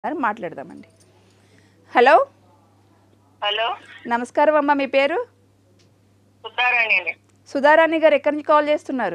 అని మాట్లాడదామండి hello hello నమస్కారం అమ్మ మీ పేరు సుధారాణి అండి సుధారాణి గారు ఎక్కడి నుంచి కాల్ చేస్తున్నారు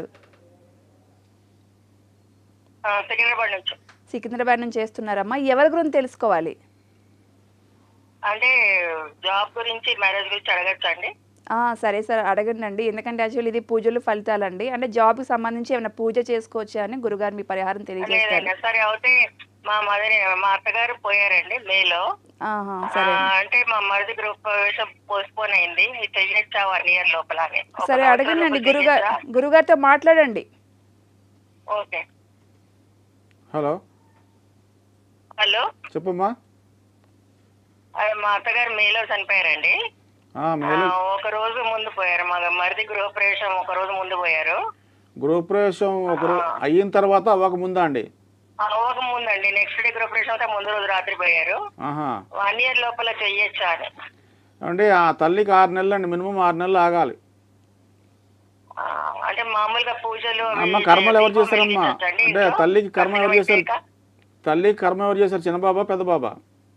ఆ, సికింద్రాబాద్ నుంచి సికింద్రాబాద్ నుంచి చేస్తున్నారమ్మా ఎవరి గురించి తెలుసుకోవాలి అంటే జాబ్ గురించి మ్యారేజ్ గురించి అడగచ్చా అండి ఆ, సరే సార్ అడగండి అండి ఎందుకంటే యాక్చువల్లీ ఇది పూజలు ఫలితాలండి అంటే జాబ్కి సంబంధించి ఏమైనా పూజ చేసుకోవచ్చా అని గురుగారు మీ పరిహారం తెలియజేస్తారు లేదండి సరే అయితే మా మదర్ మా అత్తగారు పోయారండి మేలో ఆహా, ఆ, సరే అంటే మా మరిది గ్రూప్ ప్రవేశం పోస్ట్పోన్ అయింది ఇది చెయ్యొచ్చా వన్ ఇయర్ లోపల అని. ఒక సరే సంవత్సరం అడగండి అండి లోపల గురుగారు చెయ్యొచ్చా? గురుగారితో మాట్లాడండి ఓకే హలో హలో చెప్పమ్మా అది మా అత్తగారు మేలో చనిపోయారండి ఆ, ఆ, మేలు ఒక రోజు ముందు పోయారు మా మరిది గృహ ప్రవేశం ఒక రోజు ముందు పోయారు గృహప్రవేశం ఒక రో- అయిన తర్వాత అవ్వక ముందా అండి అవ్వక ముందండి నెక్స్ట్ డే గృహ ప్రవేశం అయితే ముందు రోజు రాత్రి పోయారు ఆహా వన్ ఇయర్ లోపల చెయ్యొచ్చా అని అంటే ఆ తల్లికి ఆరు నెలలు అండి మినిమం ఆరు నెలలు ఆగాలి ఆ, అంటే మామూలుగా పూజలు అవి అమ్మ కర్మలు ఎవరు దీపం చేస్తారమ్మా వెలిగించొచ్చండి అంటే ఇంట్లో? తల్లికి కర్మ ఎవరు కర్మలు చేస్తారు పెట్టాక? తల్లికి కర్మ ఎవరు చేస్తారు చిన్న బాబా పెద్ద బాబా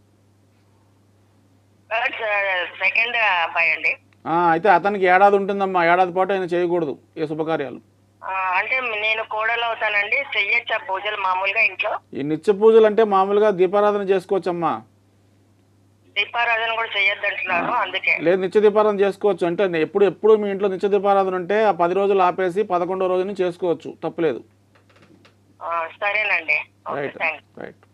ఆ, సెకండ్ అబ్బాయి అండి ఆ, అయితే అతనికి ఏడాది ఉంటుందమ్మా ఏడాది పాటు ఆయన చేయకూడదు ఏ శుభకార్యాలు ఆ, అంటే నేను కోడలు అవుతానండి చెయ్యొచ్చా పూజలు మామూలుగా ఇంట్లో ఈ నిత్య పూజలు అంటే మామూలుగా దీపారాధన చేసుకోవచ్చమ్మా దీపారాధన కూడా చెయ్యొద్దు అంటున్నారు అందుకే లేదు నిత్య దీపారాధన చేసుకోవచ్చు అంటే ఎప్పుడు ఎప్పుడు మీ ఇంట్లో నిత్య దీపారాధన ఉంటే ఆ పది రోజులు ఆపేసి పదకొండో రోజుని చేసుకోవచ్చు తప్పులేదు ఆ, సరేనండి ఓకే రైట్ థ్యాంక్స్ రైట్